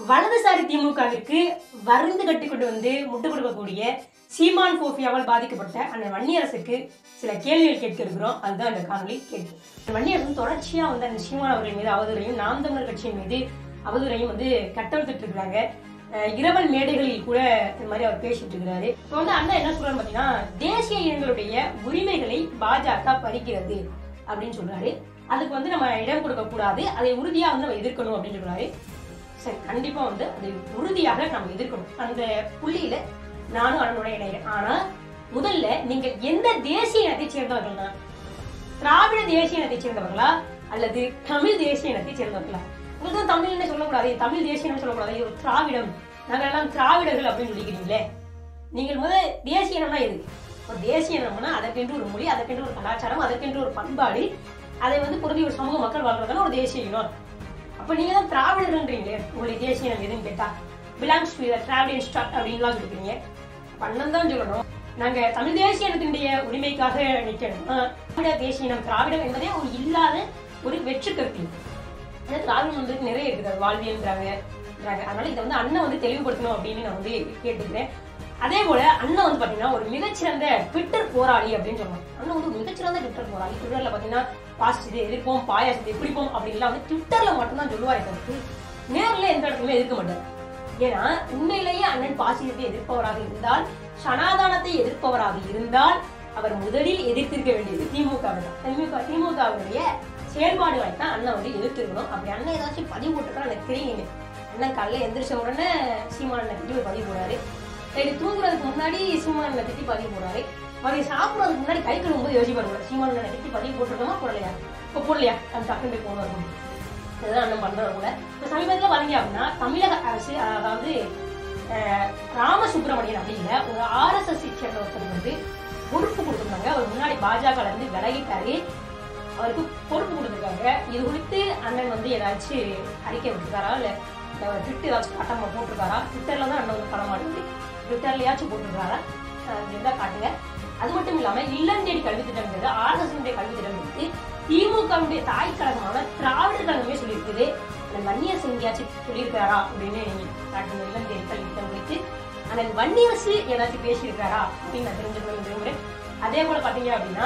வலதுசாரி திமுகவிற்கு வருந்து கட்டி கொண்டு வந்து முட்டு கொடுக்கக்கூடிய சீமான் போஃபியாவால் பாதிக்கப்பட்ட அந்த வன்னியரசுக்கு சில கேள்விகள் கேட்க இருக்கிறோம் அதுதான் அந்த காணொலி கேட்கும் வன்னியரசு தொடர்ச்சியா வந்து அந்த சீமான் அவர்கள் மீது அவதூறையும் நாம் தமிழர் கட்சியின் மீது அவதூறையும் வந்து கட்டவிழ்த்துட்டு இருக்கிறாங்க அஹ் இரவல் மேடைகளில் கூட இந்த மாதிரி அவர் பேசிட்டு இருக்கிறாரு இப்போ வந்து அண்ணா என்ன சொல்றாரு பாத்தீங்கன்னா தேசிய இனங்களுடைய உரிமைகளை பாஜக பறிக்கிறது அப்படின்னு சொல்றாரு அதுக்கு வந்து நம்ம இடம் கொடுக்க கூடாது அதை உறுதியா வந்து நம்ம எதிர்க்கணும் அப்படின்னு சொல்றாரு சரி கண்டிப்பா வந்து அதை உறுதியாக நம்ம எதிர்க்கணும் அந்த புள்ளியில நானும் அண்ணனோட இணைகிறேன் ஆனா முதல்ல நீங்க எந்த தேசிய இனத்தை சேர்ந்தவர்கள்னா திராவிட தேசிய இனத்தை சேர்ந்தவர்களா அல்லது தமிழ் தேசிய இனத்தை சேர்ந்தவர்களா உங்களுக்கு தான் தமிழ்னு சொல்லக்கூடாது தமிழ் தேசியம் சொல்லக்கூடாது இது ஒரு திராவிடம் நாங்கள் எல்லாம் திராவிடர்கள் அப்படின்னு சொல்லிக்கிறீங்களே நீங்கள் முதல் தேசிய இனம்னா எது ஒரு தேசிய இனம்னா அதற்கென்று ஒரு மொழி அதற்கென்று ஒரு கலாச்சாரம் அதற்கென்று ஒரு பண்பாடு அதை வந்து பொருந்தி ஒரு சமூக மக்கள் வாழ்றதுக்கான ஒரு தேசிய இனம் அப்ப நீங்க தான் திராவிடர்கள்ன்றீங்களே உங்களுடைய தேசிய இனம் எதுன்னு கேட்டா பிலாங்ஸ் டு திராவிடியன் ஸ்டாக் அப்படின்லாம் சொல்லிக்கிறீங்க பண்ணம் தான் சொல்லணும் நாங்க தமிழ் தேசிய இனத்தினுடைய உரிமைக்காக நிக்கணும் ஆஹ், திராவிட தேசிய இனம் திராவிடம் என்பதே ஒரு இல்லாத ஒரு வெற்று கருத்து ஆனா திராவிடம் வந்து நிறைய இருக்குது அது வாழ்வியல்ன்றாங்க ன்றாங்க. அதனால இதை வந்து அண்ணன் வந்து தெளிவுபடுத்தணும் அப்படின்னு நான் வந்து கேட்டுக்கிறேன் அதே போல அண்ணன் வந்து பாத்தீங்கன்னா ஒரு மிகச்சிறந்த ட்விட்டர் போராளி அப்படின்னு சொல்லுவாங்க அண்ணன் வந்து ஒரு மிகச்சிறந்த ட்விட்டர் போராளி ட்விட்டர்ல பாத்தீங்கன்னா பாசிட்டிவ் எதிர்ப்போம் பாயாசத்தை பிடிப்போம் அப்படின்லாம் வந்து ட்விட்டர்ல மட்டும்தான் சொல்லுவாரே தவிர்த்து நேர்ல எந்த இடத்துலயுமே எதிர்க்க மாட்டார் ஏன்னா உண்மையிலேயே அண்ணன் பாசியத்தை எதிர்ப்பவராக இருந்தால் சனாதானத்தை எதிர்ப்பவராக இருந்தால் அவர் முதலில் எதிர்த்திருக்க வேண்டியது திமுக தான் திமுக திமுகவுடைய செயல்பாடுகளை தான் அண்ணன் வந்து எதிர்த்திருக்கணும் அப்படி அண்ணன் ஏதாச்சும் பதிவு போட்டுருக்கா எனக்கு தெரியுங்க அண்ணன் காலைல எந்திரிச்ச உடனே சீமான திட்டி ஒரு பதிவு போடுறாரு நைட்டு தூங்குறதுக்கு முன்னாடி சீமான திட்டி பதிவு போடுறாரு மதியம் சாப்பிடுறதுக்கு முன்னாடி கை கழுவும்போது யோசிப்பாரு கூட சீமான திட்டி பதிவு போட்டிருக்கோமா போடலையா இப்போ போடலையா அந்த டக்குன்னு போய் போன இருக்கும் இதுதான் அண்ணன் பண்றது கூட இப்போ சமீபத்தில் பாத்தீங்க அப்படின்னா தமிழக அரசு அதாவது அஹ், ராமசுப்பிரமணியன் அப்படிங்கிற ஒரு ஆர்எஸ்எஸ் சேர்ந்த ஒருத்தர் வந்து பொறுப்பு கொடுத்துருந்தாங்க அவர் முன்னாடி பாஜக இருந்து விலகிட்டாரு அவருக்கு பொறுப்பு கொடுத்துருக்காங்க இது குறித்து அண்ணன் வந்து ஏதாச்சும் அறிக்கை விட்டுருக்காரா இல்ல ட்விட்டர் ஏதாச்சும் பட்டமா போட்டிருக்காரா ட்விட்டர்ல தான் அண்ணன் வந்து படம் மாட்டேங்குது ட்விட்டர்லயாச்சும் போட்டிருக்காரா அஹ் இருந்தா காட்டுங்க அது மட்டும் இல்லாம இல்லம் தேடி கல்வி திட்டம்ங்கிறது ஆர்எஸ்எஸ் கல்வி திட்டம் இருக்கு திமுகவுடைய தாய் கழகமான திராவிடர் கழகமே சொல்லியிருக்குது அந்த வன்னியரசு எங்கேயாச்சும் சொல்லியிருக்காரா அப்படின்னு காட்டுங்க இல்லம் தேடி கல்வி திட்டம் குறித்து அந்த வன்னியரசு ஏதாச்சும் பேசியிருக்காரா அப்படின்னு நான் தெரிஞ்சுக்கணும் விரும்புறேன் அதே போல பாத்தீங்க அப்படின்னா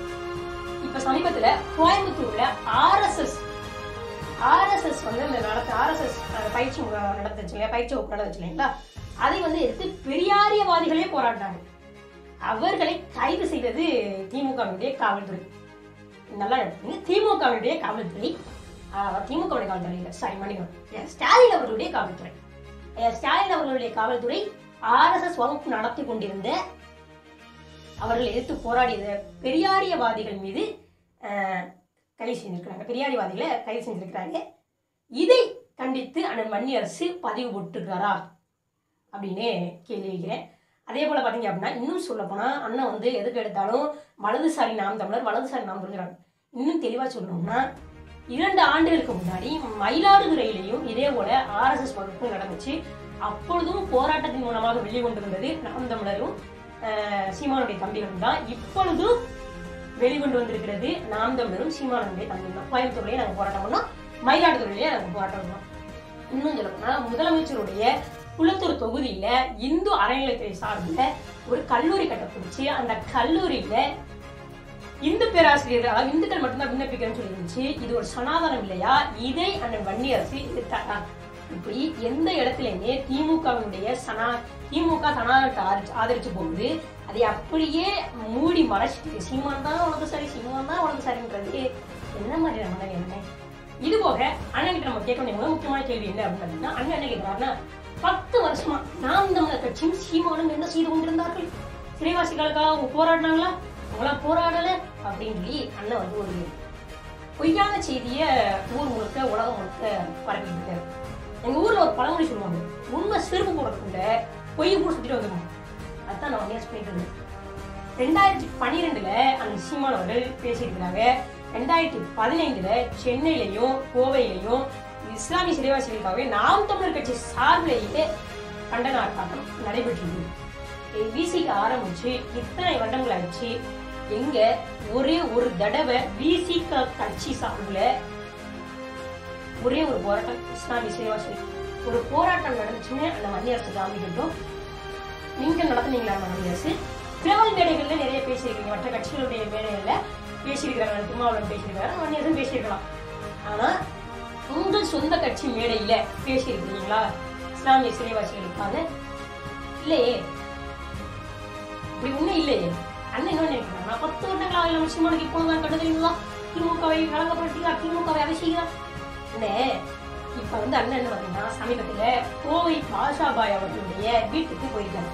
இப்ப சமீபத்துல கோயம்புத்தூர்ல ஆர்எஸ்எஸ் ஆர்எஸ்எஸ் வந்து இந்த நடத்த ஆர்எஸ்எஸ் பயிற்சி முகாம் நடந்துச்சு இல்லையா பயிற்சி வகுப்பு நடந்துச்சு இல்லைங்களா அதை வந்து எடுத்து பெரியாரியவாதிகளே போராடினாங்க அவர்களை கைது செய்தது திமுகவினுடைய காவல்துறை நல்லா எடுத்துங்க திமுகவினுடைய காவல்துறை ஆஹ், திமுகவுடைய காவல்துறை இல்லை சாரி மன்னிக்கணும் ஸ்டாலின் அவர்களுடைய காவல்துறை ஐயா, ஸ்டாலின் அவர்களுடைய காவல்துறை ஆர்எஸ்எஸ் வகுப்பு நடத்தி கொண்டிருந்த அவர்கள் எதிர்த்து போராடிய பெரியாரியவாதிகள் மீது ஆஹ், கைது செஞ்சிருக்கிறாங்க பெரியாரியவாதிகளை கைது செஞ்சிருக்கிறாங்க இதை கண்டித்து அண்ணன் வன்னியரசு பதிவு போட்டிருக்காரா அப்படின்னு கேள்வி வைக்கிறேன் அதே போல பாத்தீங்க அப்படின்னா இன்னும் சொல்ல போனா அண்ணன் வந்து எதுக்கு எடுத்தாலும் வலதுசாரி நாம் தமிழர் வலதுசாரி நாம் தமிழர் இன்னும் தெளிவா சொல்லணும்னா இரண்டு ஆண்டுகளுக்கு முன்னாடி மயிலாடுதுறையிலையும் இதே போல ஆர்எஸ்எஸ் வகுப்பு நடந்துச்சு அப்பொழுதும் போராட்டத்தின் மூலமாக வெளிக்கொண்டு வந்தது நாம் தமிழரும் ஆஹ், சீமானுடைய தம்பிகளும் தான் இப்பொழுதும் வெளிக்கொண்டு வந்திருக்கிறது நாம் தமிழரும் சீமானுடைய தம்பிகள் தான் கோயம்புத்தூர்லயே நாங்க போராட்டம் பண்ணோம் மயிலாடுதுறையிலேயே நாங்க போராட்டம் பண்ணோம் இன்னும் சொல்ல போனா முதலமைச்சருடைய குளத்தூர் தொகுதியில இந்து அறநிலையத்துறை சார்பில் ஒரு கல்லூரி கட்டப்பிடிச்சு அந்த கல்லூரியில இந்து பேராசிரியர் அதாவது இந்துக்கள் மட்டும்தான் விண்ணப்பிக்கிறேன்னு சொல்லியிருந்துச்சு இது ஒரு சனாதனம் இல்லையா இதை அந்த வன்னியரசு எதிர்த்தாரா இப்படி எந்த இடத்துலயுமே திமுகவினுடைய சனா திமுக சனாதனத்தை ஆதரிச்சு ஆதரிச்சு போகுது அதை அப்படியே மூடி மறைச்சிட்டு சீமான் தான் உனக்கு சரி சீமான் தான் உனக்கு சரின்றது என்ன மாதிரியான மனநிலைமை இது போக அண்ணன் கிட்ட நம்ம கேட்க வேண்டிய மிக முக்கியமான கேள்வி என்ன அப்படின்னு பார்த்தீங்கன்னா அண்ணன் என்ன கேட்கிறாருன்னா பத்து வருஷமா நாம் தமிழர் கட்சியும் சீமானும் என்ன செய்து கொண்டிருந்தார்கள் சிறைவாசிகளுக்காக அவங்க போராடினாங்களா அவங்களாம் போராடல அப்படின்னு சொல்லி அண்ணன் வந்து ஒரு பொய்யான செய்திய ஊர் முழுக்க உலகம் முழுக்க பரப்பிட்டு இருக்காரு எங்க ஊர்ல ஒரு பழமொழி சொல்லுவாங்க உண்மை செருப்பு போடுறதுக்குள்ள பொய் கூட சுத்திட்டு வந்துடும் அதான் நான் நேஸ் பண்ணிட்டு இருந்தேன் ரெண்டாயிரத்தி பன்னிரெண்டுல அந்த சீமான் அவர்கள் பேசியிருக்கிறாங்க ரெண்டாயிரத்தி பதினைந்துல சென்னையிலையும் கோவையிலையும் இஸ்லாமிய சிறைவாசிகளுக்காகவே நாம் தமிழர் கட்சி சார்பிலேயே கண்டன ஆர்ப்பாட்டம் நடைபெற்றிருக்கு விசிக்கு ஆரம்பிச்சு இத்தனை வருடங்கள் ஆயிடுச்சு எங்க ஒரே ஒரு தடவை விசிக கட்சி சார்பில் ஒரே ஒரு போராட்டம் இஸ்லாமிய சிறைவாசிகள் ஒரு போராட்டம் நடந்துச்சுன்னு அந்த மத்திய அரசு காமிக்கட்டும் நீங்க நடத்துனீங்களா அந்த மத்திய அரசு பிரபல மேடைகள்ல நிறைய பேசியிருக்கீங்க மற்ற கட்சிகளுடைய மேடைகள்ல பேசியிருக்கிறாங்க திருமாவளவன் பேசியிருக்காரு மத்திய அரசும் பேசியிருக்கலாம் ஆனா உங்கள் சொந்த கட்சி மேடையில பேசியிருக்கீங்களா இஸ்லாமிய சிறைவாசிகளுக்காக இல்லையே இப்படி ஒண்ணும் இல்லையே அண்ணன் என்ன நினைக்கிறாங்க நான் பத்து வருடங்கள் ஆகல முஸ்லிமானுக்கு இப்போ தான் கடுதலா திமுகவை கலங்கப்படுத்திக்கிறார் திமுகவை அதை செய்கிறார் அண்ணே இப்ப வந்து அண்ணன் என்ன பாத்தீங்கன்னா சமீபத்துல கோவை பாஷாபாய் அவர்களுடைய வீட்டுக்கு போயிருக்காங்க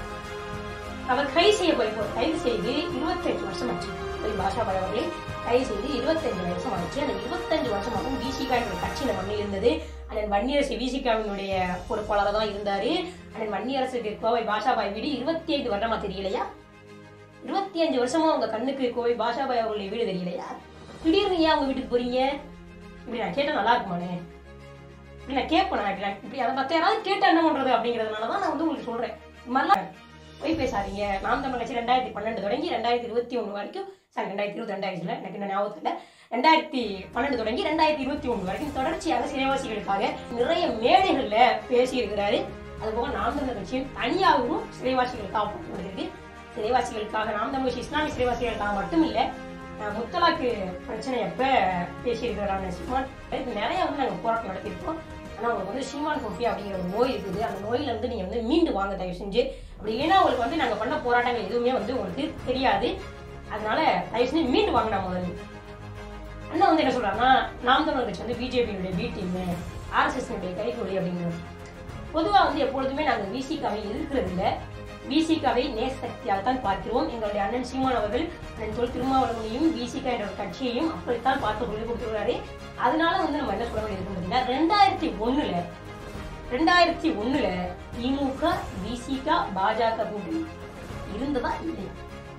அவர் கைது செய்ய போய் கைது செய்து இருபத்தெட்டு வருஷம் ஆச்சு போய் பாஷாபாய் அவர்களை கைது செய்து இருபத்தஞ்சு வருஷம் ஆச்சு அந்த இருபத்தஞ்சு வருஷம் மட்டும் விசிகா என்ற கட்சி இந்த மண்ணில் இருந்தது அண்ணன் வன்னியரசு விசிகாவினுடைய பொறுப்பாளராக தான் இருந்தாரு அண்ணன் வன்னியரசுக்கு கோவை பாஷாபாய் வீடு இருபத்தி ஐந்து வருடமா தெரியலையா இருபத்தி அஞ்சு வருஷமா உங்க கண்ணுக்கு கோவை பாஷாபாய் அவர்களுடைய வீடு தெரியலையா திடீர்னு ஏன் அவங்க வீட்டுக்கு போறீங்க இப்படி நான் கேட்டா நல்லா இருக்குமானே இப்படி நான் கேட்பேன் நான் இப்படி நான் இப்படி அதை மத்த யாராவது கேட்டா என்ன பண்றது அப்படிங்கறதுனால தான் நான் வந்து உங்களுக்கு சொல்றேன் இது மாதிரிலாம் போய் பேசாதீங்க நாம் தமிழ் கட்சி ரெண்டாயிரத்தி பன்னெண்டு தொடங்கி ரெண்டாயிரத்தி இருபத்தி ஒன்று வரைக்கும் சாரி ரெண்டாயிரத்தி இருபத்தி ரெண்டாயிரத்துல எனக்கு இன்னும் ஞாபகத்தில் இல்லை ரெண்டாயிரத்தி பன்னெண்டு தொடங்கி ரெண்டாயிரத்தி இருபத்தி ஒன்று வரைக்கும் தொடர்ச்சியாக சிறைவாசிகளுக்காக நிறைய மேடைகள்ல பேசியிருக்கிறாரு அது போக நாம் தமிழர் கட்சியும் தனியாகவும் சிறைவாசிகளுக்காக போட்டுருக்கு சிறைவாசிகளுக்காக நாம் தமிழ் கட்சி இஸ்லாமிய சிறைவாசிகளுக்காக மட்டும் இல்லை அஹ் முத்தலாக்கு பிரச்சனை எப்ப பேசியிருக்கிறாங்க சீமான் இதுக்கு நிறைய வந்து நாங்கள் போராட்டம் நடத்தியிருக்கோம் ஆனால் உங்களுக்கு வந்து சீமான் கோப்பி அப்படிங்கிற ஒரு நோய் இருக்குது அந்த நோயில இருந்து நீங்க வந்து மீண்டு வாங்க தயவு செஞ்சு அப்படி இல்லைன்னா உங்களுக்கு வந்து நாங்கள் பண்ண போராட்டங்கள் எதுவுமே வந்து உங்களுக்கு தெரியாது அதனால தயவு செஞ்சு மீண்டு வாங்க நான் முதல்ல அண்ணா வந்து என்ன சொல்றாங்கன்னா நாம் தமிழர் கட்சி வந்து பிஜேபியுடைய பி டீம் ஆர்எஸ்எஸ்னுடைய கைகூலி அப்படிங்கிறது பொதுவாக வந்து எப்பொழுதுமே நாங்கள் விசிகாவை எதிர்க்கிறது இல்லை விசிகாவை நேசக்தியாக தான் பார்க்கிறோம் எங்களுடைய அண்ணன் சீமான் அவர்கள் அண்ணன் தொல் திருமாவளவனையும் விசிகா என்ற ஒரு கட்சியையும் அப்படித்தான் பார்த்து சொல்லி கொடுத்துருக்காரு அதனால வந்து நம்ம என்ன சொல்ல வேண்டியது பார்த்தீங்கன்னா ரெண்டாயிரத்தி ஒண்ணுல ரெண்டாயிரத்தி ஒண்ணுல திமுக விசிகா பாஜக கூட்டணி இருந்ததா இல்லையா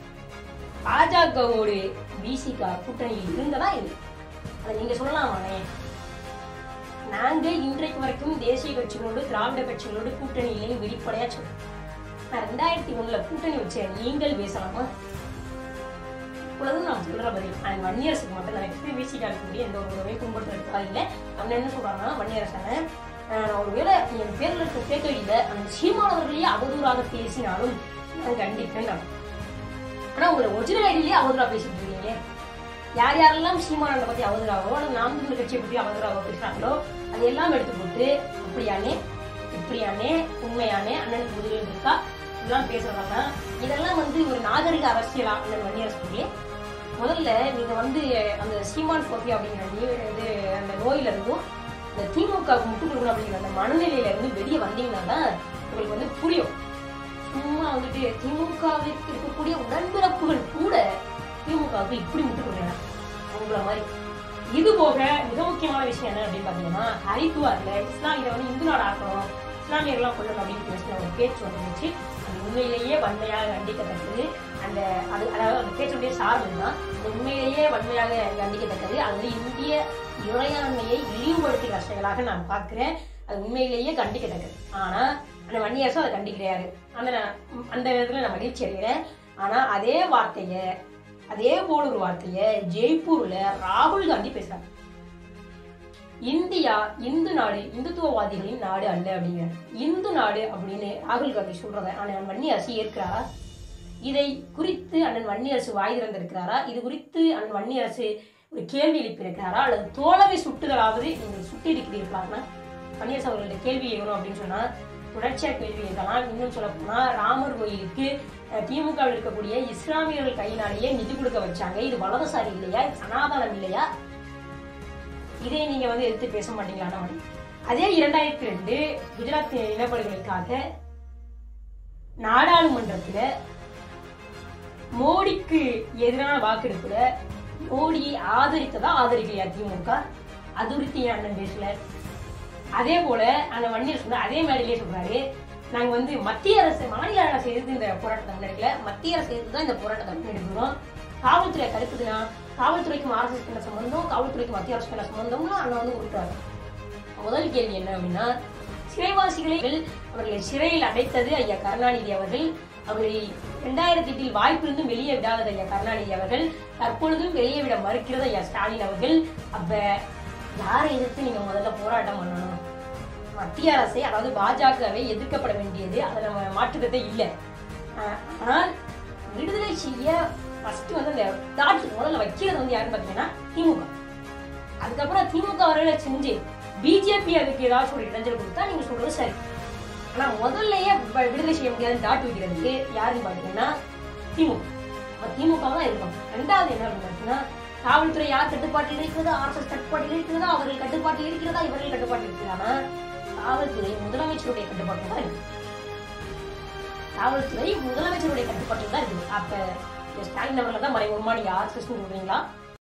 பாஜகவோடு விசிகா கூட்டணியில் இருந்ததா இல்லை அதை நீங்க சொல்லலாமானே நாங்க இன்றைக்கு வரைக்கும் தேசிய கட்சிகளோடு திராவிட கட்சிகளோடு கூட்டணி இல்லைன்னு வெளிப்படையா சொல்றோம் நான் ரெண்டாயிரத்தி ஒண்ணுல கூட்டணி வச்ச நீங்கள் பேசலாமா இப்பொழுது நான் சொல்ற பதில் நான் வன்னியரசுக்கு மட்டும் நான் எப்படி வீசி காலக்கூடிய எந்த ஒரு உறவையும் துன்படுத்துறதுக்காக இல்லை அவன் என்ன சொல்றாங்கன்னா வன்னியரசனை ஆஹ் நான் ஒருவேளை என் பேர்ல இருக்க பேக்க இல்லை அந்த சீமானவர்களையே அவதூறாக பேசினாலும் நான் கண்டிப்பேன் நான் ஆனா உங்களை ஒரிஜினல் ஐடியிலேயே அவதூறா பேசிட்டு இருக்கீங்க யார் யாரெல்லாம் சீமானனை பத்தி அவதூறாவோ அல்லது நாம் தமிழ் கட்சியை பத்தி அவதூறாவோ பேசுறாங்களோ அதையெல்லாம் எடுத்து போட்டு இப்படியானே இப்படியானே உண்மையானே அண்ணனுக்கு முதுகில் இருக்கா இதெல்லாம் பேசுறதா இதெல்லாம் வந்து ஒரு நாகரிக அரசியலா அண்ணன் வன்னியரசு முதல்ல நீங்க வந்து அந்த சீமான் போட்டி அப்படிங்கிற நீ- இது அந்த நோயில இருந்தும் இந்த திமுக முட்டு கொடுக்கணும் அப்படிங்கிற அந்த மனநிலையில இருந்து வெளியே வந்தீங்கன்னா தான் உங்களுக்கு வந்து புரியும் சும்மா வந்துட்டு திமுகவிற்கு இருக்கக்கூடிய உடன்பிறப்புகள் கூட திமுகவுக்கு இப்படி முட்டு கொடுக்குறாங்க உங்களை மாதிரி இது போக மிக முக்கியமான விஷயம் என்ன அப்படின்னு பாத்தீங்கன்னா ஹரித்துவார்ல இஸ்லாம் இதை வந்து இந்து நாடு ஆக்கணும் இஸ்லாமியர்கள்லாம் கொள்ளணும் அப்படின்னு பேசின ஒரு பேச்சு வந்துருச்சு அது உண்மையிலேயே வன்மையாக கண்டிக்கத்தக்கது அந்த அது அதாவது அந்த பேச்சுடைய சார்பு தான் அது உண்மையிலேயே வன்மையாக கண்டிக்கத்தக்கது அது வந்து இந்திய இறையாண்மையை இழிவுபடுத்துகிற செயலாக நான் பார்க்கிறேன் அது உண்மையிலேயே கண்டிக்கத்தக்கது ஆனா அந்த வன்னியரசும் அதை கண்டிக்கிறாரு அந்த நான் அந்த விதத்துல நான் மகிழ்ச்சி அடைகிறேன் ஆனா அதே வார்த்தைய அதே போல ஒரு வார்த்தைய ஜெய்ப்பூர்ல ராகுல் காந்தி பேசுறாங்க இந்தியா இந்து நாடு இந்துத்துவவாதிகளின் நாடு அல்ல அப்படிங்கிற இந்து நாடு அப்படின்னு ராகுல் காந்தி சொல்றத அண்ணன் வன்னியரசு ஏற்கிறாரா இதை குறித்து அண்ணன் வன்னியரசு வாய் திறந்திருக்கிறாரா இது குறித்து அண்ணன் வன்னியரசு ஒரு கேள்வி எழுப்பியிருக்கிறாரா அல்லது தோழரை சுட்டுதலாவது நீங்கள் சுட்டி இருக்கிறீர்களான்னா வன்னியரசு அவர்களுடைய கேள்வி எழுதணும் அப்படின்னு சொன்னா தொடர்ச்சியா கேள்வி எழுதலாம் இன்னும் சொல்ல போனா ராமர் கோயிலுக்கு அஹ், திமுகவில் இருக்கக்கூடிய இஸ்லாமியர்கள் கையினாலேயே நிதி கொடுக்க வச்சாங்க இது வலதுசாரி இல்லையா இது சனாதனம் இல்லையா இதை நீங்க வந்து எடுத்து பேச மாட்டீங்களா அண்ணாமலை? அதே இரண்டாயிரத்தி ரெண்டு குஜராத் இனப்படுகொலைக்காக நாடாளுமன்றத்துல மோடிக்கு எதிரான வாக்கெடுப்புல மோடியை ஆதரித்ததா ஆதரிக்கலையா திமுக அது குறித்து ஏன் அண்ணன் பேசல அதே போல அந்த வன்னியர் சொன்ன அதே மேடையிலே சொல்றாரு நாங்க வந்து மத்திய அரசு மாநில அரசு எதிர்த்து இந்த போராட்டத்தை முன்னெடுக்கல மத்திய அரசு எதிர்த்து தான் இந்த போராட்டத்தை முன்னெடுக்கிறோம் காவல்துறை தடுக்குதுன்னா காவல்துறைக்கும் ஆர்எஸ்எஸ் என்ன சம்பந்தம் காவல்துறைக்கும் மத்திய அரசு என்ன சம்பந்தம்னு அண்ணன் வந்து கொடுக்குறாரு முதல் கேள்வி என்ன அப்படின்னா சிறைவாசிகளை அவர்களை சிறையில் அடைத்தது ஐயா கருணாநிதி அவர்கள் அவர்களை இரண்டாயிரத்தி எட்டில் வாய்ப்பிருந்தும் வெளியே விடாதது ஐயா கருணாநிதி அவர்கள் தற்பொழுதும் வெளியே விட மறுக்கிறது ஐயா ஸ்டாலின் அவர்கள் அப்ப யாரை எதிர்த்து நீங்க முதல்ல போராட்டம் பண்ணணும் மத்திய அரசை அதாவது பாஜகவை எதிர்க்கப்பட வேண்டியது அதுல நம்ம மாற்றுக்கிறதே இல்லை ஆஹ் ஆனால் விடுதலை செய்ய ஃபர்ஸ்ட் வந்து அந்த தாட் முதல்ல வைக்கிறது வந்து யாருன்னு பார்த்தீங்கன்னா திமுக அதுக்கப்புறம் திமுக வரையில செஞ்சு பிஜேபி அதுக்கு ஏதாச்சும் ஒரு இடைஞ்சல் கொடுத்தா நீங்க சொல்றது சரி ஆனா முதல்லயே வ- விடுதலை செய்ய முடியாதுன்னு டாட் வைக்கிறதுக்கு யாருன்னு பாத்தீங்கன்னா திமுக அப்ப திமுக தான் இருக்கும் ரெண்டாவது என்ன அப்படின்னு பார்த்தீங்கன்னா காவல்துறை யார் கட்டுப்பாட்டில் இருக்கிறதா ஆர்எஸ்எஸ் கட்டுப்பாட்டில் இருக்கிறதா அவர்கள் கட்டுப்பாட்டில் இருக்கிறதா இவர்கள் கட்டுப்பாட்டில் இருக்கிறதா காவல்துறை முதலமைச்சருடைய கட்டுப்பாட்டில் தான் இருக்கு காவல்துறை முதலமைச்சருடைய கட்டுப்பாட்டில் தான் இருக்குது அப்ப இந்த ஸ்டாலின் அவர்கள் தான் மறைமுகமா நீங்க ஆர்எஸ்எஸ் சொல்றீங்களா